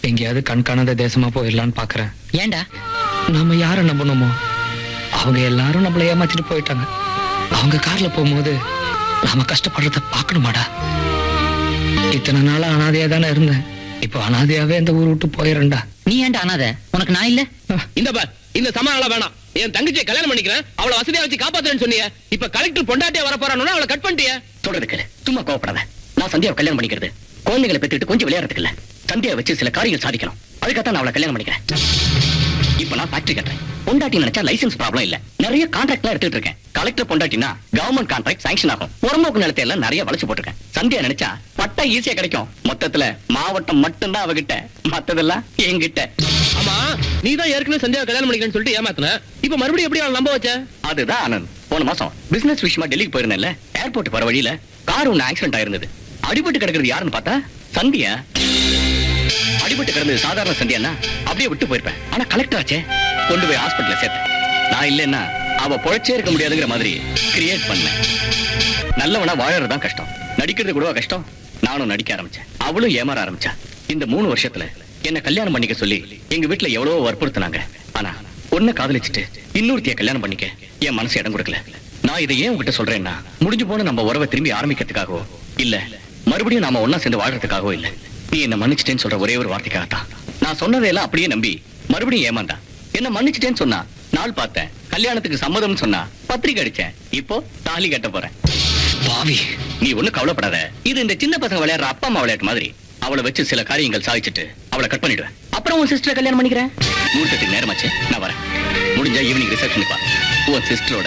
எங்கேயாவது கண் காணாத தேசமா போயிடலான்னு பாக்குறேன் ஏன்டா நாம யாரை நம்பணுமோ அவங்க எல்லாரும் நம்மள ஏமாத்திட்டு போயிட்டாங்க அவங்க கார்ல போகும்போது நாம கஷ்டப்படுறத பார்க்கணுமாடா இத்தனை நாளா அனாதையா தானே இருந்தேன் இப்போ அனாதையாவே இந்த ஊர் விட்டு போயிடுறேன்டா நீ ஏன்டா அனாத உனக்கு நான் இல்ல இந்த பார் இந்த சமாளம் வேணாம் என் தங்கச்சியை கல்யாணம் பண்ணிக்கிறேன் அவளை வசதியா வச்சு காப்பாத்துறேன்னு சொன்னீங்க இப்ப கலெக்டர் பொண்டாட்டியா வர போறான்னு அவளை கட் பண்ணிட்டிய சொல்றது கேளு சும்மா கோவப்படாத நான் சந்தியாவை கல்யாணம் பண்ணிக்கிறது குழந்தைகளை பெற்றுட்டு கொஞ்சம் விளையாடுறதுக்கு இல்ல சந்தியா வச்சு சில காரியங்கள் சாதிக்கணும் அதுக்காக நான் அவளை கல்யாணம் பண்ணிக்கிறேன் இப்ப நான் ஃபேக்டரி கட்டுறேன் பொண்டாட்டி நினைச்சா லைசென்ஸ் ப்ராப்ளம் இல்ல நிறைய கான்ட்ராக்ட் எடுத்துட்டு இருக்கேன் கலெக்டர் பொண்டாட்டினா கவர்மெண்ட் கான்ட்ராக்ட் சாங்ஷன் ஆகும் புறம்போக்கு நிலத்தை எல்லாம் நிறைய வளைச்சு போட்டிருக்கேன் சந்தியா நினைச்சா பட்டா ஈஸியா கிடைக்கும் மொத்தத்துல மாவட்டம் மட்டும்தான் அவகிட்ட மத்ததெல்லாம் என்கிட்ட ஆமா நீ தான் ஏற்கனவே சந்தியா கல்யாணம் பண்ணிக்கிறேன்னு சொல்லிட்டு ஏமாத்தின இப்ப மறுபடியும் எப்படி அவளை நம்ப வச்ச அதுதான் ஆனந்த் போன மாசம் பிசினஸ் விஷயமா டெல்லிக்கு போயிருந்தேன்ல ஏர்போர்ட் போற வழியில கார் ஒண்ணு ஆக்சிடென்ட் ஆயிருந்தது அடிபட்டு கிடக்குறது யாருன்னு பார்த்தா சந்தியா அடிபட்டு கிடந்தது சாதாரண சந்தியானா அப்படியே விட்டு போயிருப்பேன் ஆனா கலெக்டர் ஆச்சே கொண்டு போய் ஹாஸ்பிட்டல்ல சேர்த்தேன் நான் இல்லைன்னா அவ பொழைச்சே இருக்க முடியாதுங்கிற மாதிரி கிரியேட் பண்ணேன் நல்லவனா வாழறதுதான் கஷ்டம் நடிக்கிறது கூடவா கஷ்டம் நானும் நடிக்க ஆரம்பிச்சேன் அவளும் ஏமாற ஆரம்பிச்சா இந்த மூணு வருஷத்துல என்ன கல்யாணம் பண்ணிக்க சொல்லி எங்க வீட்டுல எவ்வளவோ வற்புறுத்தினாங்க ஆனா ஒன்ன காதலிச்சுட்டு இன்னொருத்திய கல்யாணம் பண்ணிக்க என் மனசு இடம் கொடுக்கல நான் இதை ஏன் உங்ககிட்ட சொல்றேன்னா முடிஞ்சு போன நம்ம உறவை திரும்பி ஆரம்பிக்கிறதுக்காகவோ இல்ல மறுபடியும் நாம ஒன்னா சேர்ந்து வாழ்றதுக்காகவோ இல்ல நீ என்ன மன்னிச்சிட்டேன்னு சொல்ற ஒரே ஒரு வார்த்தைக்காகத்தான் நான் சொன்னதையெல்லாம் அப்படியே நம்பி மறுபடியும் ஏமாந்தா என்ன மன்னிச்சிட்டேன்னு சொன்னா நாள் பார்த்தேன் கல்யாணத்துக்கு சம்மதம்னு சொன்னா பத்திரிக்கை அடிச்சேன் இப்போ தாலி கட்ட போறேன் பாவி நீ ஒண்ணும் கவலைப்படாத இது இந்த சின்ன பசங்க விளையாடுற அப்பா அம்மா விளையாட்டு மாதிரி அவளை வச்சு சில காரியங்கள் சாதிச்சுட்டு அவளை கட் பண்ணிடுவேன் அப்புறம் உன் சிஸ்டரை கல்யாணம் பண்ணிக்கிறேன் முகூர்த்தத்துக்கு நேரமாச்சு நான் வரேன் முடிஞ்சா ஈவினிங் ரிசப்ஷனுக்கு வா உன் சிஸ்டரோட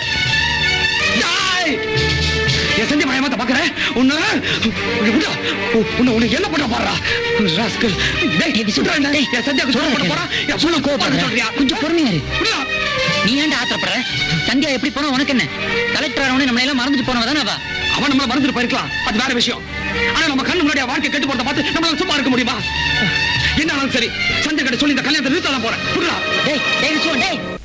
என் சந்தியா மயமாத்த பாக்குறேன் உன்ன உன்னை உன்னை உன்னை என்ன பண்ண பாடுறா ராஸ்கல் டேய் சுடுறா என்ன? என் சந்தியாக்கு சொல்ல பண்ண போறா என் சொல்ல கோவப்படுற சொல்றியா கொஞ்சம் பொறுமையா இரு விடுடா. நீ ஏன்டா ஆத்திரப்படுற சந்தியா எப்படி போனா உனக்கு என்ன கலெக்டர் ஆனவனே நம்மள எல்லாம் மறந்துட்டு போனவ தானே அவ அவன் நம்மள மறந்துட்டு போயிருக்கலாம் அது வேற விஷயம் ஆனா நம்ம கண்ணு முன்னாடி அவ வாழ்க்கை கெட்டு போறத பார்த்து நம்மளால சும்மா இருக்க முடியுமா என்ன ஆனாலும் சரி சந்தியா கிட்ட சொல்லி இந்த கல்யாணத்தை நிறுத்தலாம் போறேன் விடுடா டேய் டேய் விசுவா, டேய்